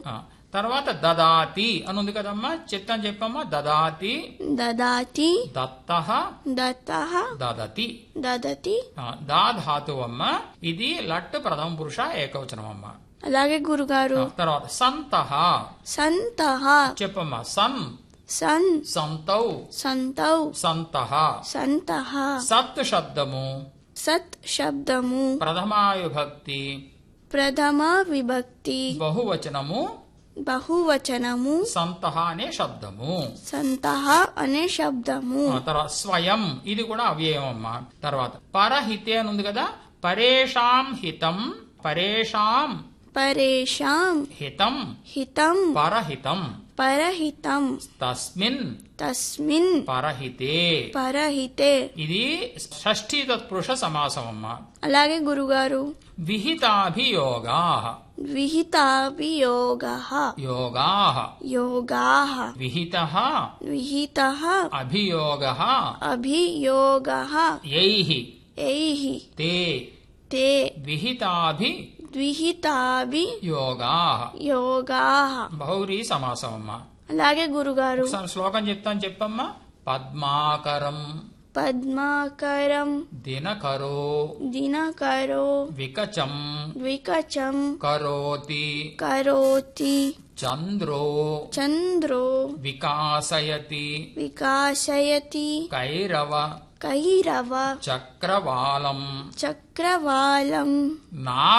ఆ, తర్వాత దదాతి అని ఉంది కదమ్మా చిత్తం చెప్పమ్మా దదాతి దదాతి దత్త దత్త దదతి దదతి ఆ, దా ధాతువమ్మ ఇది లట్ ప్రథమ పురుష ఏకవచనం అమ్మ అలాగే గురుగారు ఆ, తర్వాత సంతః సంతః చెప్పమ్మా సన్ సన్ సంతౌ సంతౌ సంతః సంతః సత్ శబ్దము సత్ శబ్దము ప్రథమాయుభక్తి ప్రథమ విభక్తి బహువచనము బహువచనము సంతః అనే శబ్దము సంతః అనే శబ్దము ఆ, తర్వాత స్వయం ఇది కూడా అవ్యయం అమ్మ తర్వాత పరహితే అని ఉంది కదా పరేషాం హితం పరేషాం పరేషాం హితం హితం పరహితం పరహితం తస్మిన్ తస్మిన్ పరహితే పరహితే ఇది షష్ఠీ తత్పురుష సమాసం అమ్మ అలాగే గురుగారు విహితాభియోగా విహితాభియోగ యోగా యోగా విహిత విహిత అభియోగ అభియోగ యై ఎైః తే తే విహితాభి ద్విహితాభి యోగా యోగా బహురీ సమాసం అమ్మ అలాగే గురుగారు ఒకసారి శ్లోకం చెప్తాను చెప్పమ్మా పద్మాకరం పద్మాకరం దినకరో దినకరో వికచం ద్వికచం కరోతి కరోతి చంద్రో చంద్రో వికాసయతి వికాసయతి కైరవ కైరవ చక్రవాలం చక్రవాలం నా